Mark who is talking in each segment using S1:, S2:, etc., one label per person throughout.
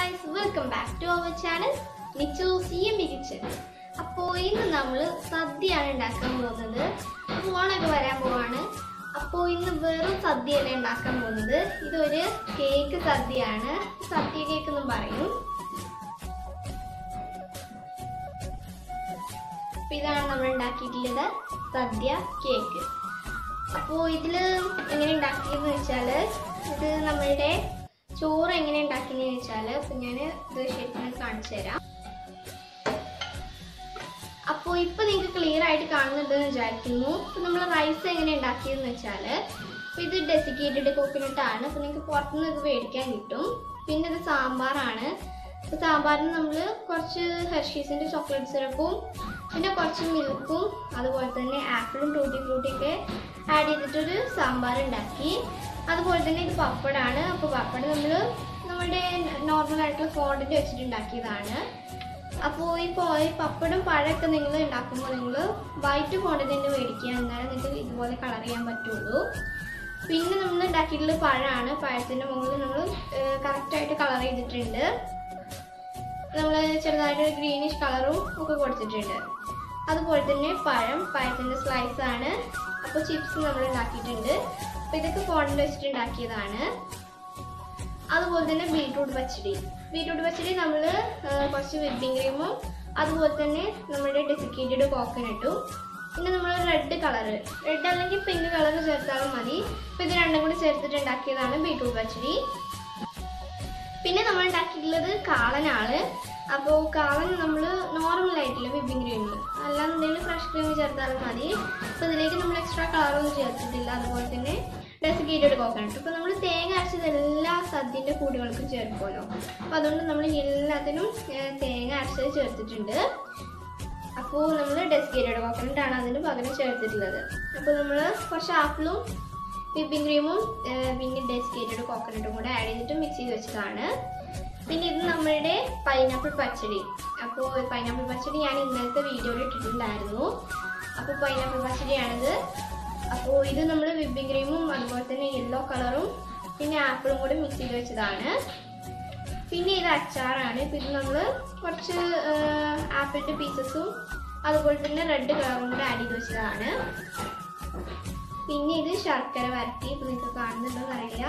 S1: guys welcome back to our channel Nichu C M kitchen അപ്പോൾ ഇന്ന് നമ്മൾ സദ്യയാണ് ഉണ്ടാക്കാൻ പോകുന്നത് അപ്പോൾ ഓണൊക്കെ വരാൻ പോവാണ് അപ്പോൾ ഇന്ന് വെറും സദ്യയല്ല ഉണ്ടാക്കാൻ പോകുന്നത് ഇതൊരു കേക്ക് സദ്യയാണ് സദ്യ കേക്ക് എന്നും പറയും അപ്പോൾ ഇതാണ് നമ്മൾ ഉണ്ടാക്കിയിട്ടുള്ളത് സദ്യ കേക്ക് അപ്പോൾ ഇതിൽ എങ്ങനെ ഉണ്ടാക്കിയെന്ന് വെച്ചാൽ ഇത് നമ്മളുടെ ചോറ് എങ്ങനെ ഉണ്ടാക്കിയെന്ന് വെച്ചാൽ അപ്പോൾ ഞാൻ ഇത് ശരിക്കും കാണിച്ചു തരാം അപ്പോൾ ഇപ്പോൾ നിങ്ങൾക്ക് ക്ലിയർ ആയിട്ട് കാണുന്നുണ്ടെന്ന് വിചാരിക്കുന്നു അപ്പോൾ നമ്മൾ റൈസ് എങ്ങനെ ഉണ്ടാക്കിയെന്ന് വെച്ചാൽ അപ്പോൾ ഇത് ഡെസിക്കേറ്റഡ് കോക്കനട്ട് ആണ് അപ്പോൾ നിങ്ങൾക്ക് പുറത്തുനിന്ന് ഇത് മേടിക്കാൻ കിട്ടും പിന്നെ ഇത് സാമ്പാറാണ് അപ്പോൾ സാമ്പാറിന് നമ്മൾ കുറച്ച് ഹെർഷീസിൻ്റെ ചോക്ലേറ്റ് സിറപ്പും പിന്നെ കുറച്ച് മിൽക്കും അതുപോലെ തന്നെ ആപ്പിളും ടൂട്ടി ഫ്രൂട്ടിയൊക്കെ ആഡ് ചെയ്തിട്ടൊരു സാമ്പാർ ഉണ്ടാക്കി അതുപോലെ തന്നെ ഇത് പപ്പടാണ് അപ്പോൾ പപ്പടം നമ്മൾ നമ്മുടെ നോർമൽ ആയിട്ടുള്ള ഫോണ്ടിൽ വെച്ചിട്ട് ഉണ്ടാക്കിയതാണ് അപ്പോൾ ഈ പോ ഈ പപ്പടും പഴമൊക്കെ നിങ്ങൾ ഉണ്ടാക്കുമ്പോൾ നിങ്ങൾ വൈറ്റ് ഫോണ്ടിൽ തന്നെ മേടിക്കുക എന്നാലും നിങ്ങൾക്ക് ഇതുപോലെ കളർ ചെയ്യാൻ പറ്റുള്ളൂ പിന്നെ നമ്മൾ ഉണ്ടാക്കിയിട്ടുള്ള പഴമാണ് പഴത്തിൻ്റെ മുകളിൽ നമ്മൾ കറക്റ്റായിട്ട് കളർ ചെയ്തിട്ടുണ്ട് നമ്മൾ ചെറുതായിട്ട് ഗ്രീനിഷ് കളറും ഒക്കെ കൊടുത്തിട്ടുണ്ട് അതുപോലെ തന്നെ പഴം പഴത്തിൻ്റെ സ്ലൈസ് ആണ് അപ്പോൾ ചിപ്സ് നമ്മൾ ഉണ്ടാക്കിയിട്ടുണ്ട് അപ്പോൾ ഇതൊക്കെ ഫോണിൽ വെച്ചിട്ട് ഉണ്ടാക്കിയതാണ് അതുപോലെ തന്നെ ബീട്രൂട്ട് പച്ചടി ബീട്രൂട്ട് പച്ചടി നമ്മൾ കുറച്ച് വിപ്പിംഗ് ക്രീമും അതുപോലെ തന്നെ നമ്മുടെ ഡെസിക്കേറ്റഡ് കോക്കനട്ടും പിന്നെ നമ്മൾ റെഡ് കളർ റെഡ് അല്ലെങ്കിൽ പിങ്ക് കളർ ചേർത്താലും മതി അപ്പോൾ ഇത് രണ്ടും കൂടി ചേർത്തിട്ട് ഉണ്ടാക്കിയതാണ് ബീട്രൂട്ട് പച്ചടി പിന്നെ നമ്മൾ ഉണ്ടാക്കിയിട്ടുള്ളത് കാളനാണ് അപ്പോൾ കാളൻ നമ്മൾ നോർമൽ ആയിട്ടുള്ള വിപ്പിംഗ് ക്രീം അല്ലാന്നുണ്ടെങ്കിൽ ഫ്രഷ് ക്രീം ചേർത്താലും മതി അപ്പോൾ ഇതിലേക്ക് നമ്മൾ എക്സ്ട്രാ കളറൊന്നും ചേർത്തിട്ടില്ല അതുപോലെ തന്നെ ഡെസിക്കേറ്റഡ് കോക്കനട്ട് ഇപ്പോൾ നമ്മൾ തേങ്ങ അരച്ചത് എല്ലാ സദ്യൻ്റെ കൂടികൾക്കും ചേർക്കുമല്ലോ അപ്പോൾ അതുകൊണ്ട് നമ്മൾ എല്ലാത്തിനും ഏർ, തേങ്ങ അരച്ചത് ചേർത്തിട്ടുണ്ട് അപ്പോൾ നമ്മൾ ഡെസിക്കേറ്റഡ് കോക്കനട്ട് ആണ് അതിന് പകരം ചേർത്തിട്ടുള്ളത് അപ്പോൾ നമ്മൾ കുറച്ച് ആപ്പിളും വിപ്പിംഗ് ക്രീമും പിന്നെ ഡെസിക്കേറ്റഡ് കോക്കനട്ടും കൂടെ ആഡ് ചെയ്തിട്ട് മിക്സ് ചെയ്ത് വെച്ചതാണ് പിന്നെ ഇത് നമ്മളുടെ പൈനാപ്പിൾ പച്ചടി അപ്പോൾ പൈനാപ്പിൾ പച്ചടി ഞാൻ ഇന്നലത്തെ വീഡിയോയിൽ ഇട്ടിട്ടുണ്ടായിരുന്നു അപ്പോൾ പൈനാപ്പിൾ പച്ചടിയാണിത് അപ്പോൾ ഇത് നമ്മൾ വിപ്പിംഗ് ക്രീമും അതുപോലെ തന്നെ യെല്ലോ കളറും പിന്നെ ആപ്പിളും കൂടി മിക്സ് ചെയ്ത് വെച്ചതാണ് പിന്നെ ഇത് അച്ചാറാണ് ഇപ്പം ഇത് നമ്മൾ കുറച്ച് ആപ്പിളിൻ്റെ പീസസും അതുപോലെ തന്നെ റെഡ് കളറും കൂടെ ആഡ് ചെയ്ത് വെച്ചതാണ് പിന്നെ ഇത് ശർക്കര വരട്ടി ഇപ്പം നിങ്ങൾക്ക് കാണുന്നുണ്ടോ അറിയില്ല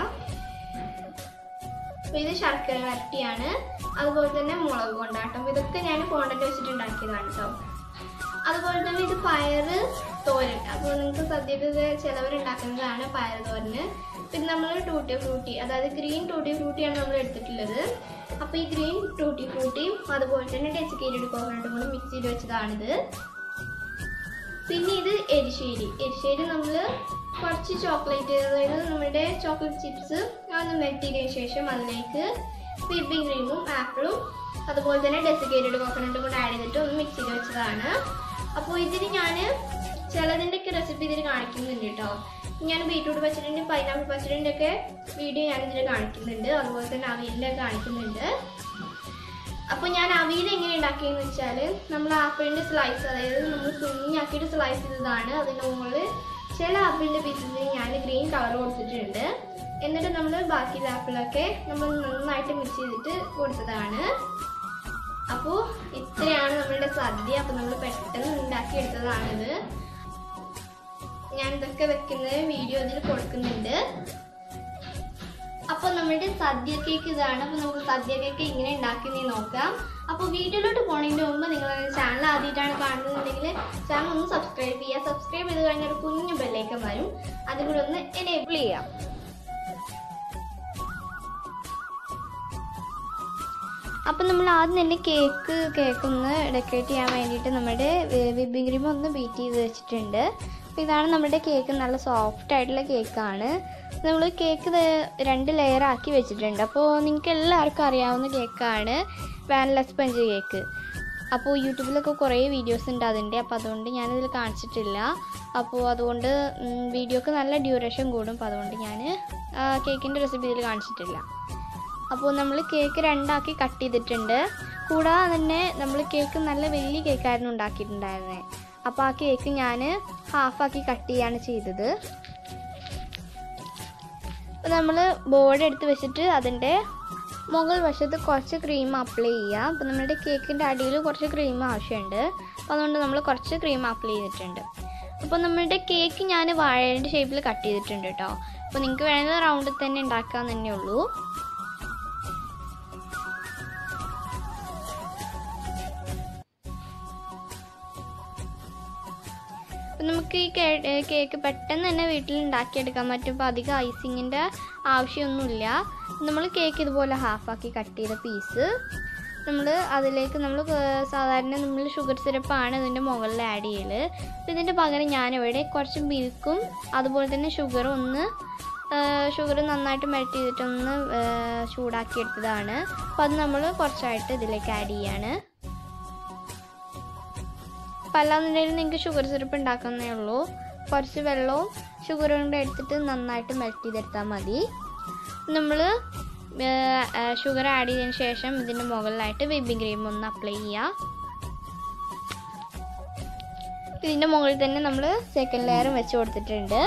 S1: അപ്പോൾ ഇത് ശർക്കര വരട്ടിയാണ് അതുപോലെ തന്നെ മുളക് കൊണ്ടാട്ടം അപ്പോൾ ഇതൊക്കെ ഞാൻ ഫോണിൽ വെച്ചിട്ട് ഉണ്ടാക്കിയതാണ് കേട്ടോ അതുപോലെ തന്നെ ഇത് പയറ് തോരൻ അപ്പോൾ നിങ്ങൾക്ക് സദ്യക്ക് ചിലവരുണ്ടാക്കുന്നതാണ് പയറ് തോരന് പിന്നെ നമ്മൾ ടൂട്ടി ഫ്രൂട്ടി അതായത് ഗ്രീൻ ടൂട്ടി ഫ്രൂട്ടിയാണ് നമ്മൾ എടുത്തിട്ടുള്ളത് അപ്പോൾ ഈ ഗ്രീൻ ടൂട്ടി ഫ്രൂട്ടിയും അതുപോലെ തന്നെ ഡെസിക്കേറ്റഡ് കോക്കനട്ടും കൂടി മിക്സ് ചെയ്ത് വെച്ചതാണിത് പിന്നെ ഇത് എരിശ്ശേരി എരിശ്ശേരി നമ്മൾ കുറച്ച് ചോക്ലേറ്റ് അതായത് നമ്മുടെ ചോക്ലേറ്റ് ചിപ്സ് അതൊന്ന് മെൽറ്റിയതിനു ശേഷം അതിലേക്ക് വിപ്പിംഗ് ക്രീമും ആപ്പിളും അതുപോലെ തന്നെ ഡെസിക്കേറ്റഡ് കോക്കനട്ടും കൂടെ ആഡ് ചെയ്തിട്ട് ഒന്ന് മിക്സ് ചെയ്ത് വെച്ചതാണ് അപ്പോൾ ഇതിന് ഞാൻ ചിലതിൻ്റെ ഒക്കെ റെസിപ്പി ഇതിൽ കാണിക്കുന്നുണ്ട് കേട്ടോ ഞാൻ ബീട്രൂട്ട് പച്ചടിൻ്റെ പൈനാപ്പിൾ പച്ചടിൻ്റെ ഒക്കെ വീഡിയോ ഞാൻ ഇതിൽ കാണിക്കുന്നുണ്ട് അതുപോലെ തന്നെ അവിയലിലൊക്കെ കാണിക്കുന്നുണ്ട് അപ്പോൾ ഞാൻ അവിയൽ എങ്ങനെ ഉണ്ടാക്കിയെന്ന് വെച്ചാൽ നമ്മൾ ആപ്പിളിൻ്റെ സ്ലൈസ് അതായത് നമ്മൾ കുഞ്ഞാക്കിയിട്ട് സ്ലൈസ് ചെയ്തതാണ് അതിൻ്റെ മുകളിൽ ചില ആപ്പിളിൻ്റെ പീസസിന് ഞാൻ ഗ്രീൻ കളർ കൊടുത്തിട്ടുണ്ട് എന്നിട്ട് നമ്മൾ ബാക്കി ആപ്പിളൊക്കെ നമ്മൾ നന്നായിട്ട് മിക്സ് ചെയ്തിട്ട് കൊടുത്തതാണ് അപ്പോൾ ഇത്രയാണ് നമ്മളുടെ സദ്യ അപ്പോൾ നമ്മൾ പെട്ടെന്ന് ഉണ്ടാക്കിയെടുത്തതാണിത് ഞാൻ ഇതൊക്കെ വെക്കുന്നത് വീഡിയോ ഇതിൽ കൊടുക്കുന്നുണ്ട് അപ്പോൾ നമ്മുടെ സദ്യ കേക്ക് ഇതാണ് അപ്പോൾ നമുക്ക് സദ്യ കേക്ക് ഇങ്ങനെ ഉണ്ടാക്കുന്നത് നോക്കാം അപ്പോൾ വീഡിയോയിലോട്ട് പോണതിൻ്റെ മുമ്പ് നിങ്ങൾ ചാനൽ ആദ്യമായിട്ടാണ് കാണുന്നുണ്ടെങ്കിൽ ചാനൽ ഒന്ന് സബ്സ്ക്രൈബ് ചെയ്യുക സബ്സ്ക്രൈബ് ചെയ്ത് കഴിഞ്ഞാൽ ഒരു കുഞ്ഞു ബെല്ലേക്കം വരും അതും കൂടെ ഒന്ന് എനേബിൾ ചെയ്യാം അപ്പം നമ്മൾ ആദ്യം തന്നെ കേക്ക് കേക്ക് ഒന്ന് ഡെക്കറേറ്റ് ചെയ്യാൻ വേണ്ടിയിട്ട് നമ്മുടെ വിപ്പിംഗ് ക്രീം ഒന്ന് ബീറ്റ് ചെയ്ത് വെച്ചിട്ടുണ്ട് അപ്പോൾ ഇതാണ് നമ്മുടെ കേക്ക് നല്ല സോഫ്റ്റ് ആയിട്ടുള്ള കേക്കാണ് നമ്മൾ കേക്ക് രണ്ട് ലെയർ ആക്കി വെച്ചിട്ടുണ്ട് അപ്പോൾ നിങ്ങൾക്ക് എല്ലാവർക്കും അറിയാവുന്ന കേക്കാണ് വാനില സ്പഞ്ച് കേക്ക് അപ്പോൾ യൂട്യൂബിലൊക്കെ കുറേ വീഡിയോസ് ഉണ്ട് അതിൻ്റെ അപ്പോൾ അതുകൊണ്ട് ഞാനതിൽ കാണിച്ചിട്ടില്ല അപ്പോൾ അതുകൊണ്ട് വീഡിയോക്ക് നല്ല ഡ്യൂറേഷൻ കൂടും അപ്പോൾ അതുകൊണ്ട് ഞാൻ കേക്കിൻ്റെ റെസിപ്പി ഇതിൽ കാണിച്ചിട്ടില്ല അപ്പോൾ നമ്മൾ കേക്ക് രണ്ടാക്കി കട്ട് ചെയ്തിട്ടുണ്ട് കൂടാതെ തന്നെ നമ്മൾ കേക്ക് നല്ല വലിയ കേക്കായിരുന്നു ഉണ്ടാക്കിയിട്ടുണ്ടായിരുന്നത് അപ്പോൾ ആ കേക്ക് ഞാൻ ഹാഫാക്കി കട്ട് ചെയ്യാണ് ചെയ്തത് അപ്പോൾ നമ്മൾ ബോർഡ് എടുത്ത് വെച്ചിട്ട് അതിൻ്റെ മുകൾ വശത്ത് കുറച്ച് ക്രീം അപ്ലൈ ചെയ്യുക അപ്പോൾ നമ്മുടെ കേക്കിൻ്റെ അടിയിൽ കുറച്ച് ക്രീം ആവശ്യമുണ്ട് അപ്പോൾ അതുകൊണ്ട് നമ്മൾ കുറച്ച് ക്രീം അപ്ലൈ ചെയ്തിട്ടുണ്ട് അപ്പോൾ നമ്മുടെ കേക്ക് ഞാൻ വാഴയുടെ ഷേപ്പിൽ കട്ട് ചെയ്തിട്ടുണ്ട് കേട്ടോ അപ്പോൾ നിങ്ങൾക്ക് വേണമെങ്കിൽ റൗണ്ടിൽ തന്നെ ഉണ്ടാക്കാമെന്ന് തന്നെ ഉള്ളൂ അപ്പം നമുക്ക് ഈ കേ- ഏ, കേക്ക് പെട്ടെന്ന് തന്നെ വീട്ടിൽ ഉണ്ടാക്കിയെടുക്കാൻ പറ്റും അപ്പോൾ അധികം ഐസിങ്ങിൻ്റെ ആവശ്യമൊന്നുമില്ല നമ്മൾ കേക്ക് ഇതുപോലെ ഹാഫാക്കി കട്ട് ചെയ്ത പീസ് നമ്മൾ അതിലേക്ക് നമ്മൾ സാധാരണ നമ്മൾ ഷുഗർ സിറപ്പാണ് ഇതിൻ്റെ മുകളിൽ ആഡ് ചെയ്യൽ അപ്പോൾ ഇതിൻ്റെ പകരം ഞാനിവിടെ കുറച്ച് മിൽക്കും അതുപോലെ തന്നെ ഷുഗറും ഒന്ന് ഷുഗർ നന്നായിട്ട് മെൽറ്റ് ചെയ്തിട്ടൊന്ന് ഏ, ചൂടാക്കി എടുത്തതാണ് അപ്പോൾ അത് നമ്മൾ കുറച്ചായിട്ട് ഇതിലേക്ക് ആഡ് ചെയ്യാണ് അപ്പം അല്ലാന്നുണ്ടെങ്കിൽ നിങ്ങൾക്ക് ഷുഗർ സിറപ്പ് ഉണ്ടാക്കുന്നേ ഉള്ളൂ കുറച്ച് വെള്ളവും ഷുഗറും കൂടെ എടുത്തിട്ട് നന്നായിട്ട് മെൽറ്റ് ചെയ്തെടുത്താൽ മതി നമ്മൾ ഷുഗർ ആഡ് ചെയ്തതിന് ശേഷം ഇതിൻ്റെ മുകളിലായിട്ട് വിപ്പിംഗ് ക്രീം ഒന്ന് അപ്ലൈ ചെയ്യുക ഇതിൻ്റെ മുകളിൽ തന്നെ നമ്മൾ സെക്കൻഡ് ലെയറും വെച്ച് കൊടുത്തിട്ടുണ്ട്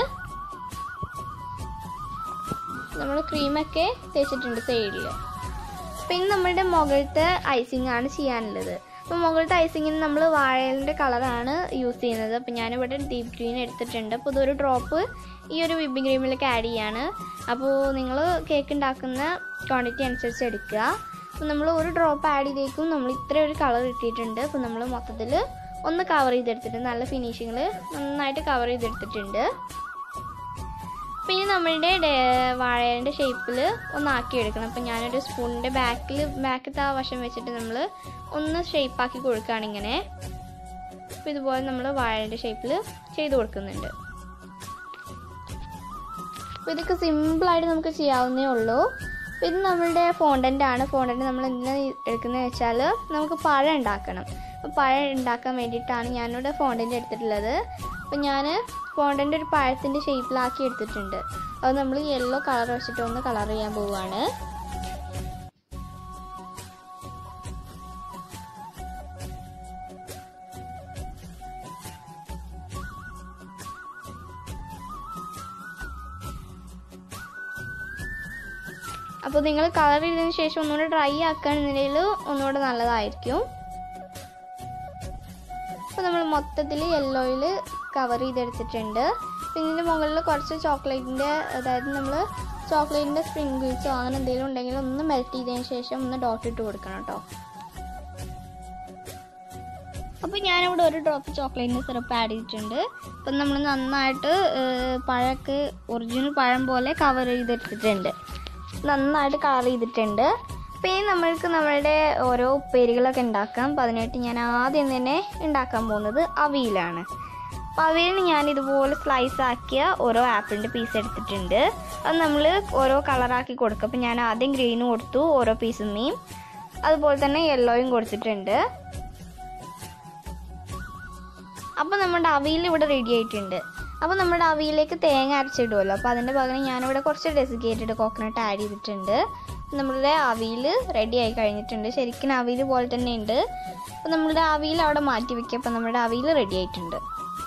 S1: നമ്മൾ ക്രീമൊക്കെ തേച്ചിട്ടുണ്ട് സൈഡിൽ പിന്നെ നമ്മുടെ മുകളിലത്തെ ഐസിങ് ആണ് ചെയ്യാനുള്ളത് അപ്പോൾ മുകളിലത്തെ ഐസിങ്ങിന് നമ്മൾ വാഴലിൻ്റെ കളറാണ് യൂസ് ചെയ്യുന്നത് അപ്പോൾ ഞാനിവിടെ ഡീപ്പ് ഗ്രീൻ എടുത്തിട്ടുണ്ട് അപ്പോൾ ഇതൊരു ഡ്രോപ്പ് ഈ ഒരു വിപ്പിംഗ് ക്രീമിലേക്ക് ആഡ് ചെയ്യാണ് അപ്പോൾ നിങ്ങൾ കേക്ക് ഉണ്ടാക്കുന്ന ക്വാണ്ടിറ്റി അനുസരിച്ച് എടുക്കുക അപ്പോൾ നമ്മൾ ഒരു ഡ്രോപ്പ് ആഡ് ചെയ്തേക്കും നമ്മൾ ഇത്ര ഒരു കളർ ഇട്ടിട്ടുണ്ട് അപ്പോൾ നമ്മൾ മൊത്തത്തിൽ ഒന്ന് കവർ ചെയ്തെടുത്തിട്ടുണ്ട് നല്ല ഫിനിഷിങ്ങിൽ നന്നായിട്ട് കവർ ചെയ്തെടുത്തിട്ടുണ്ട് പിന്നെ നമ്മളുടെ ഡേ- വാഴേൻ്റെ ഷേപ്പിൽ ഒന്ന് ആക്കി എടുക്കണം അപ്പം ഞാനൊരു സ്പൂണിൻ്റെ ബാക്കിൽ ബാക്കത്തെ ആ വശം വെച്ചിട്ട് നമ്മൾ ഒന്ന് ഷേപ്പാക്കി കൊടുക്കുകയാണ് ഇങ്ങനെ അപ്പം ഇതുപോലെ നമ്മൾ വാഴേൻ്റെ ഷേപ്പിൽ ചെയ്ത് കൊടുക്കുന്നുണ്ട് അപ്പോൾ ഇതൊക്കെ സിമ്പിളായിട്ട് നമുക്ക് ചെയ്യാവുന്നേ ഉള്ളൂ അപ്പോൾ ഇത് നമ്മളുടെ ഫോണ്ടൻ്റ് ആണ് ഫോണ്ടൻ്റ് നമ്മൾ എന്തിനാണ് എടുക്കുന്നത് വെച്ചാൽ നമുക്ക് പഴം ഉണ്ടാക്കണം അപ്പോൾ പഴം ഉണ്ടാക്കാൻ വേണ്ടിയിട്ടാണ് ഞാനിവിടെ ഫോണ്ടൻ്റ് എടുത്തിട്ടുള്ളത് അപ്പോൾ ഞാൻ ഫോണ്ടൻ്റ് ഒരു പഴത്തിൻ്റെ ഷേപ്പിലാക്കി എടുത്തിട്ടുണ്ട് അത് നമ്മൾ യെല്ലോ കളർ വെച്ചിട്ട് ഒന്ന് കളർ ചെയ്യാൻ പോവുകയാണ് അപ്പോൾ നിങ്ങൾ കളർ ചെയ്തതിന് ശേഷം ഒന്നുകൂടെ ഡ്രൈ ആക്കുകയാണെന്നുണ്ടെങ്കിൽ ഒന്നുകൂടെ നല്ലതായിരിക്കും അപ്പോൾ നമ്മൾ മൊത്തത്തിൽ യെല്ലോയിൽ കവർ ചെയ്തെടുത്തിട്ടുണ്ട് പിന്നെ ഇതിൻ്റെ മുകളിൽ കുറച്ച് ചോക്ലേറ്റിൻ്റെ അതായത് നമ്മൾ ചോക്ലേറ്റിൻ്റെ സ്പ്രിങ്കിൾസോ അങ്ങനെ എന്തെങ്കിലും ഉണ്ടെങ്കിൽ ഒന്ന് മെൽറ്റ് ചെയ്തതിന് ശേഷം ഒന്ന് ഡോട്ട് ഇട്ട് കൊടുക്കണം കേട്ടോ അപ്പോൾ ഞാനിവിടെ ഒരു ഡ്രോപ്പ് ചോക്ലേറ്റിൻ്റെ സിറപ്പ് ആഡ് ചെയ്തിട്ടുണ്ട് അപ്പം നമ്മൾ നന്നായിട്ട് ഏഹ്, പഴമൊക്കെ ഒറിജിനൽ പഴം പോലെ കവർ ചെയ്തെടുത്തിട്ടുണ്ട് നന്നായിട്ട് കളർ ചെയ്തിട്ടുണ്ട് പിന്നെ നമ്മൾക്ക് നമ്മളുടെ ഓരോ ഉപ്പേരികളൊക്കെ ഉണ്ടാക്കാം അപ്പം അതിനായിട്ട് ഞാൻ ആദ്യം തന്നെ ഉണ്ടാക്കാൻ പോകുന്നത് അവിയലാണ് അപ്പോൾ അവിയലിന് ഞാൻ ഇതുപോലെ സ്ലൈസ് ആക്കിയ ഓരോ ആപ്പിളിൻ്റെ പീസ് എടുത്തിട്ടുണ്ട് അത് നമ്മൾ ഓരോ കളറാക്കി കൊടുക്കും അപ്പം ഞാൻ ആദ്യം ഗ്രീനും കൊടുത്തു ഓരോ പീസുമേയും അതുപോലെ തന്നെ യെല്ലോയും കൊടുത്തിട്ടുണ്ട് അപ്പോൾ നമ്മുടെ അവിയൽ ഇവിടെ റെഡി ആയിട്ടുണ്ട് അപ്പോൾ നമ്മുടെ അവിയലേക്ക് തേങ്ങ അരച്ചിടുമല്ലോ അപ്പോൾ അതിൻ്റെ പകരം ഞാനിവിടെ കുറച്ച് ഡെസിക്കേറ്റഡ് കോക്കനട്ട് ആഡ് ചെയ്തിട്ടുണ്ട് നമ്മളുടെ അവിയൽ റെഡി ആയി കഴിഞ്ഞിട്ടുണ്ട് ശരിക്കും അവിയൽ പോലെ തന്നെ ഉണ്ട് അപ്പോൾ നമ്മളുടെ അവിയൽ അവിടെ മാറ്റി വെക്കുക അപ്പോൾ നമ്മുടെ അവിയൽ റെഡി ആയിട്ടുണ്ട്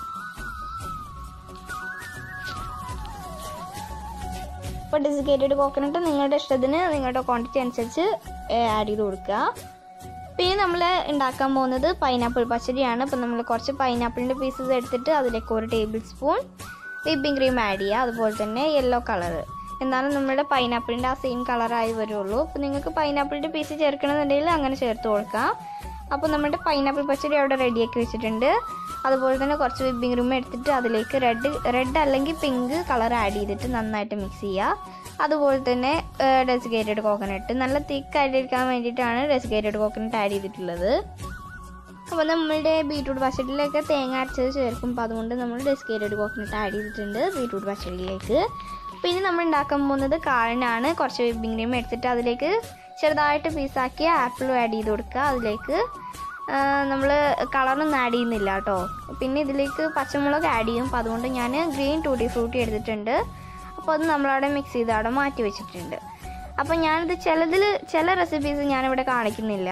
S1: അപ്പോൾ ഡെസിക്കേറ്റഡ് കോക്കനട്ട് നിങ്ങളുടെ ഇഷ്ടത്തിന് നിങ്ങളുടെ ക്വാണ്ടിറ്റി അനുസരിച്ച് ആഡ് ചെയ്ത് കൊടുക്കുക പിന്നെ നമ്മൾ ഉണ്ടാക്കാൻ പോകുന്നത് പൈനാപ്പിൾ പച്ചടിയാണ് അപ്പം നമ്മൾ കുറച്ച് പൈനാപ്പിളിൻ്റെ പീസസ് എടുത്തിട്ട് അതിലേക്ക് ഒരു tablespoon whipping cream add ചെയ്യുക അതുപോലെ തന്നെ യെല്ലോ കളർ എന്നാലും നമ്മുടെ പൈനാപ്പിളിൻ്റെ ആ സെയിം കളറായി വരുള്ളൂ അപ്പോൾ നിങ്ങൾക്ക് പൈനാപ്പിളിൻ്റെ പീസ് ചേർക്കണമെന്നുണ്ടെങ്കിൽ അങ്ങനെ ചേർത്ത് കൊടുക്കാം അപ്പോൾ നമ്മുടെ പൈനാപ്പിൾ പച്ചടി അവിടെ റെഡിയാക്കി വെച്ചിട്ടുണ്ട് അതുപോലെ തന്നെ കുറച്ച് വിപ്പിംഗ് ക്രീം എടുത്തിട്ട് അതിലേക്ക് റെഡ് റെഡ് അല്ലെങ്കിൽ പിങ്ക് കളർ ആഡ് ചെയ്തിട്ട് നന്നായിട്ട് മിക്സ് ചെയ്യുക അതുപോലെ തന്നെ ഡെസിക്കേറ്റഡ് കോക്കനട്ട് നല്ല തിക്കായിട്ടിരിക്കാൻ വേണ്ടിയിട്ടാണ് ഡെസിക്കേറ്റഡ് കോക്കനട്ട് ആഡ് ചെയ്തിട്ടുള്ളത് അപ്പോൾ നമ്മളുടെ ബീട്രൂട്ട് പച്ചടിയിലൊക്കെ തേങ്ങ അരച്ചത് ചേർക്കും അപ്പോൾ അതുകൊണ്ട് നമ്മൾ ഡെസിക്കേറ്റഡ് കോക്കനട്ട് ആഡ് ചെയ്തിട്ടുണ്ട് ബീട്രൂട്ട് പച്ചടിയിലേക്ക് പിന്നെ നമ്മൾ ഉണ്ടാക്കാൻ പോകുന്നത് കാളിനാണ് കുറച്ച് വിപ്പിംഗ് ക്രീം എടുത്തിട്ട് അതിലേക്ക് ചെറുതായിട്ട് പീസാക്കിയ ആപ്പിളും ആഡ് ചെയ്ത് കൊടുക്കുക അതിലേക്ക് നമ്മൾ കളറൊന്നും ആഡ് ചെയ്യുന്നില്ല കേട്ടോ പിന്നെ ഇതിലേക്ക് പച്ചമുളക് ആഡ് ചെയ്യും അപ്പോൾ അതുകൊണ്ട് ഞാൻ ഗ്രീൻ ടൂട്ടി ഫ്രൂട്ടി എടുത്തിട്ടുണ്ട് അപ്പോൾ അത് നമ്മളവിടെ മിക്സ് ചെയ്ത് അവിടെ മാറ്റി വെച്ചിട്ടുണ്ട് അപ്പോൾ ഞാനിത് ചിലതിൽ ചില റെസിപ്പീസ് ഞാനിവിടെ കാണിക്കുന്നില്ല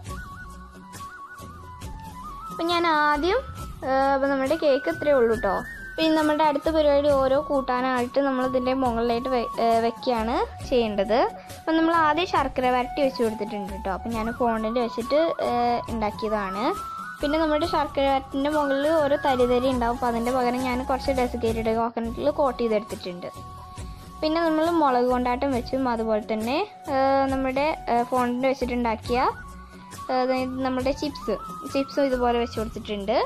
S1: അപ്പം ഞാൻ ആദ്യം അപ്പം നമ്മുടെ കേക്ക് ഇത്രയേ ഉള്ളൂ കേട്ടോ പിന്നെ നമ്മുടെ അടുത്ത പരിപാടി ഓരോ കൂട്ടാനായിട്ട് നമ്മൾ ഇതിൻ്റെ മുകളിലായിട്ട് വെ- ഏ, വെക്കുകയാണ് ചെയ്യേണ്ടത് അപ്പം നമ്മൾ ആദ്യം ശർക്കര വരട്ടി വെച്ച് കൊടുത്തിട്ടുണ്ട് കേട്ടോ അപ്പം ഞാൻ ഫോണ്ടിൽ വെച്ചിട്ട് ഏഹ്, ഉണ്ടാക്കിയതാണ് പിന്നെ നമ്മുടെ ശർക്കര വരട്ടിൻ്റെ മുകളിൽ ഓരോ തരി തരി ഉണ്ടാവും അപ്പോൾ അതിൻ്റെ പകരം ഞാൻ കുറച്ച് ഡെസിക്കേറ്റഡ് കോക്കനട്ടിൽ കോട്ട് ചെയ്തെടുത്തിട്ടുണ്ട് പിന്നെ നമ്മൾ മുളക് കൊണ്ടാട്ടം വെച്ചും അതുപോലെ തന്നെ ഏഹ്, നമ്മുടെ ഫോണ്ടിൽ വെച്ചിട്ടുണ്ടാക്കിയ ഏഹ്, അതായത് നമ്മുടെ ചിപ്സ് ചിപ്സും ഇതുപോലെ വെച്ച് കൊടുത്തിട്ടുണ്ട്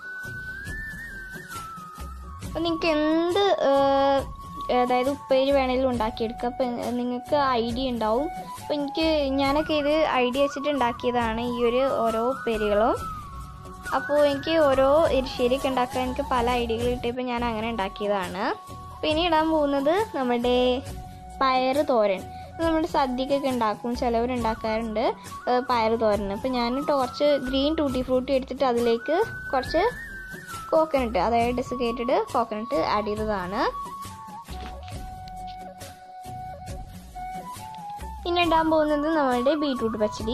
S1: അപ്പം നിങ്ങൾക്ക് എന്ത് ഏഹ്, അതായത് ഉപ്പേരി വേണമെങ്കിലും ഉണ്ടാക്കിയെടുക്കുക അപ്പം നിങ്ങൾക്ക് ഐഡിയ ഉണ്ടാവും അപ്പം എനിക്ക് ഞാനൊക്കെ ഇത് ഐഡിയ വെച്ചിട്ട് ഉണ്ടാക്കിയതാണ് ഈ ഒരു ഓരോ ഉപ്പേരികളും അപ്പോൾ എനിക്ക് ഓരോ എരിശ്ശേരിയൊക്കെ ഉണ്ടാക്കാൻ എനിക്ക് പല ഐഡിയകൾ കിട്ടിയപ്പോൾ ഞാൻ അങ്ങനെ ഉണ്ടാക്കിയതാണ് പിന്നെ ഇടാൻ പോകുന്നത് നമ്മുടെ പയറ് തോരൻ ഇത് നമ്മുടെ സദ്യക്കൊക്കെ ഉണ്ടാക്കും ചിലവരുണ്ടാക്കാറുണ്ട് ഏഹ് പയറ് തോരൻ അപ്പോൾ ഞാൻ കുറച്ച് ഗ്രീൻ ടൂട്ടി ഫ്രൂട്ടി എടുത്തിട്ട് അതിലേക്ക് കുറച്ച് കോക്കനട്ട് അതായത് ഡെസിക്കേറ്റഡ് കോക്കനട്ട് ആഡ് ചെയ്തതാണ് പിന്നെ ഇടാൻ പോകുന്നത് നമ്മളുടെ ബീട്രൂട്ട് പച്ചടി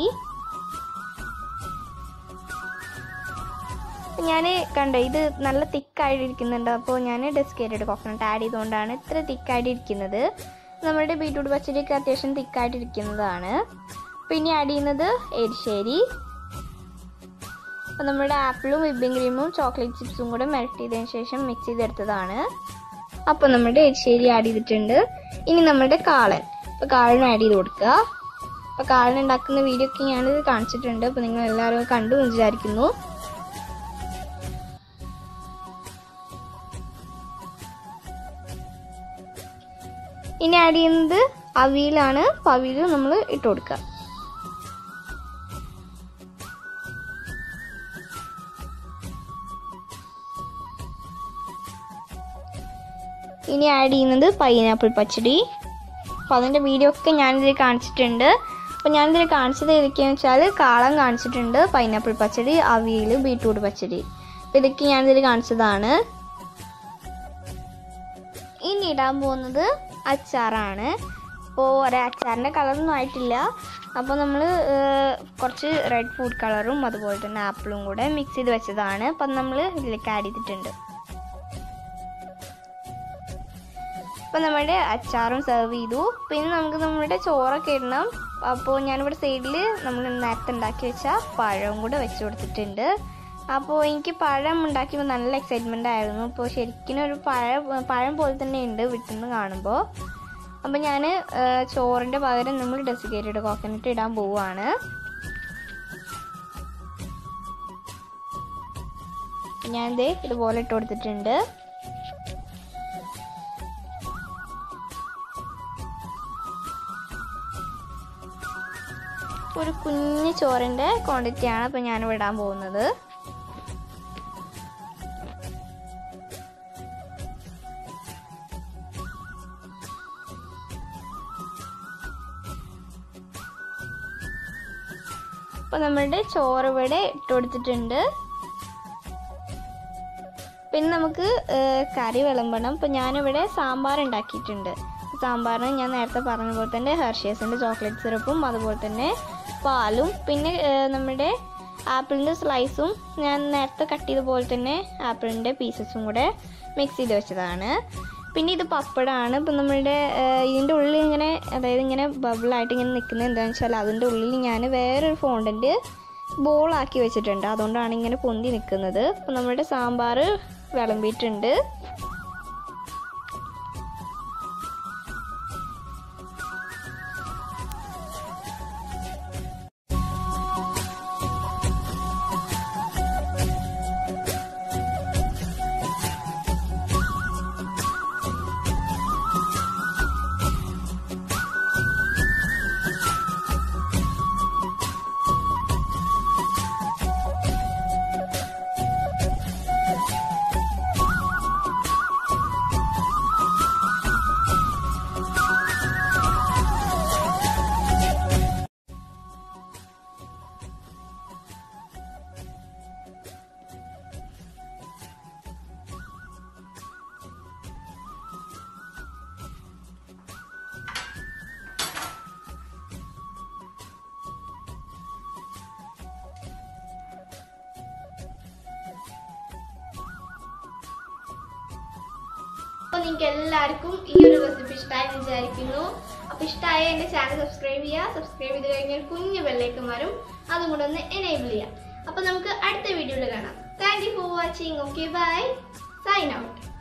S1: ഞാൻ കണ്ടോ ഇത് നല്ല തിക്കായിട്ട് ഇരിക്കുന്നുണ്ട് അപ്പോൾ ഞാൻ ഡെസ്കേറ്റഡ് കോക്കനട്ട് ആഡ് ചെയ്തുകൊണ്ടാണ് ഇത്ര തിക്കായിട്ട് ഇരിക്കുന്നത് നമ്മുടെ ബീട്രൂട്ട് പച്ചടിയൊക്കെ അത്യാവശ്യം തിക്കായിട്ട് ഇരിക്കുന്നതാണ് പിന്നെ ആഡ് ചെയ്യുന്നത് എരിശ്ശേരി അപ്പോൾ നമ്മുടെ ആപ്പിളും വിപ്പിംഗ് ക്രീമും ചോക്ലേറ്റ് ചിപ്സും കൂടെ മെൽറ്റ് ചെയ്തതിന് ശേഷം മിക്സ് ചെയ്തെടുത്തതാണ് അപ്പോൾ നമ്മുടെ എരിശ്ശേരി ആഡ് ചെയ്തിട്ടുണ്ട് ഇനി നമ്മുടെ കാളൻ അപ്പോൾ കാളൻ ആഡ് ചെയ്ത് കൊടുക്കുക അപ്പോൾ കാളൻ ഉണ്ടാക്കുന്ന വീഡിയോ ഒക്കെ ഞാനിത് കാണിച്ചിട്ടുണ്ട് അപ്പോൾ നിങ്ങൾ എല്ലാവരും കണ്ടു എന്ന് വിചാരിക്കുന്നു ഇനി ആഡ് ചെയ്യുന്നത് അവിയലാണ് അപ്പോൾ അവിയൽ നമ്മൾ ഇട്ട് കൊടുക്കുക ഇനി ആഡ് ചെയ്യുന്നത് പൈനാപ്പിൾ പച്ചടി അപ്പോൾ അതിൻ്റെ വീഡിയോ ഒക്കെ ഞാനിതിൽ കാണിച്ചിട്ടുണ്ട് അപ്പോൾ ഞാനിതിൽ കാണിച്ചത് ഏതൊക്കെയാണെന്ന് വെച്ചാൽ കാളം കാണിച്ചിട്ടുണ്ട് പൈനാപ്പിൾ പച്ചടി അവിയൽ ബീട്രൂട്ട് പച്ചടി അപ്പോൾ ഇതൊക്കെ ഞാനിതിൽ കാണിച്ചതാണ് ഇനി ഇടാൻ പോകുന്നത് അച്ചാറാണ് അപ്പോൾ ഒരേ അച്ചാറിൻ്റെ കളറൊന്നും ആയിട്ടില്ല അപ്പോൾ നമ്മൾ കുറച്ച് റെഡ് ഫുഡ് കളറും അതുപോലെ തന്നെ ആപ്പിളും കൂടെ മിക്സ് ചെയ്ത് വെച്ചതാണ് അപ്പം നമ്മൾ ഇതിലേക്ക് ആഡ് ചെയ്തിട്ടുണ്ട് അപ്പം നമ്മുടെ അച്ചാറും സെർവ് ചെയ്തു പിന്നെ നമുക്ക് നമ്മുടെ ചോറൊക്കെ ഇടണം അപ്പോൾ ഞാനിവിടെ സൈഡിൽ നമ്മൾ നേരത്തെ ഉണ്ടാക്കി വെച്ച പഴവും കൂടെ വെച്ച് കൊടുത്തിട്ടുണ്ട് അപ്പോൾ എനിക്ക് പഴം ഉണ്ടാക്കിയപ്പോൾ നല്ല എക്സൈറ്റ്മെൻ്റ് ആയിരുന്നു അപ്പോൾ ശരിക്കും ഒരു പഴം പഴം പോലെ തന്നെ ഉണ്ട് വിട്ടുന്ന് കാണുമ്പോൾ അപ്പോൾ ഞാൻ ചോറിൻ്റെ പകരം നമ്മൾ ഡെസിക്കേറ്റഡ് കോക്കനട്ട് ഇടാൻ പോവുകയാണ് ഞാനിത് ഇതുപോലെ ഇട്ട് കൊടുത്തിട്ടുണ്ട് ഒരു കുഞ്ഞ് ചോറിൻ്റെ ക്വാണ്ടിറ്റിയാണ് ഇപ്പോൾ ഞാൻ ഇടാൻ പോകുന്നത് അപ്പോൾ നമ്മളുടെ ചോറ് ഇവിടെ ഇട്ട് കൊടുത്തിട്ടുണ്ട് പിന്നെ നമുക്ക് ഏഹ്, കറി വിളമ്പണം അപ്പോൾ ഞാനിവിടെ സാമ്പാർ ഉണ്ടാക്കിയിട്ടുണ്ട് സാമ്പാറിന് ഞാൻ നേരത്തെ പറഞ്ഞ പോലെ തന്നെ ഹെർഷേസിൻ്റെ ചോക്ലേറ്റ് സിറപ്പും അതുപോലെ തന്നെ പാലും പിന്നെ ഏഹ്, നമ്മുടെ ആപ്പിളിൻ്റെ സ്ലൈസും ഞാൻ നേരത്തെ കട്ട് ചെയ്ത പോലെ തന്നെ ആപ്പിളിൻ്റെ പീസസും കൂടെ മിക്സ് ചെയ്ത് വെച്ചതാണ് പിന്നെ ഇത് പപ്പടമാണ് ഇപ്പം നമ്മളുടെ ഏഹ്, ഇതിൻ്റെ ഉള്ളിൽ ഇങ്ങനെ അതായത് ഇങ്ങനെ ബബിളായിട്ട് ഇങ്ങനെ നിൽക്കുന്നത് എന്താണെന്ന് വെച്ചാൽ അതിൻ്റെ ഉള്ളിൽ ഞാൻ വേറൊരു ഫോണ്ടൻറ്റ് ബോളാക്കി വെച്ചിട്ടുണ്ട് അതുകൊണ്ടാണ് ഇങ്ങനെ പൊന്തി നിൽക്കുന്നത് അപ്പം നമ്മുടെ സാമ്പാർ വിളമ്പിയിട്ടുണ്ട് അപ്പോൾ നിങ്ങൾക്ക് എല്ലാവർക്കും ഈ ഒരു റെസിപ്പി ഇഷ്ടമായി വിചാരിക്കുന്നു അപ്പോൾ ഇഷ്ടമായ എൻ്റെ ചാനൽ സബ്സ്ക്രൈബ് ചെയ്യുക സബ്സ്ക്രൈബ് ചെയ്ത് കഴിഞ്ഞാൽ കുഞ്ഞു ബെല്ലേക്ക് വരും അതും കൂടെ ഒന്ന് എനേബിൾ ചെയ്യാം അപ്പോൾ നമുക്ക് അടുത്ത വീഡിയോയിൽ കാണാം thank you for watching okay bye sign out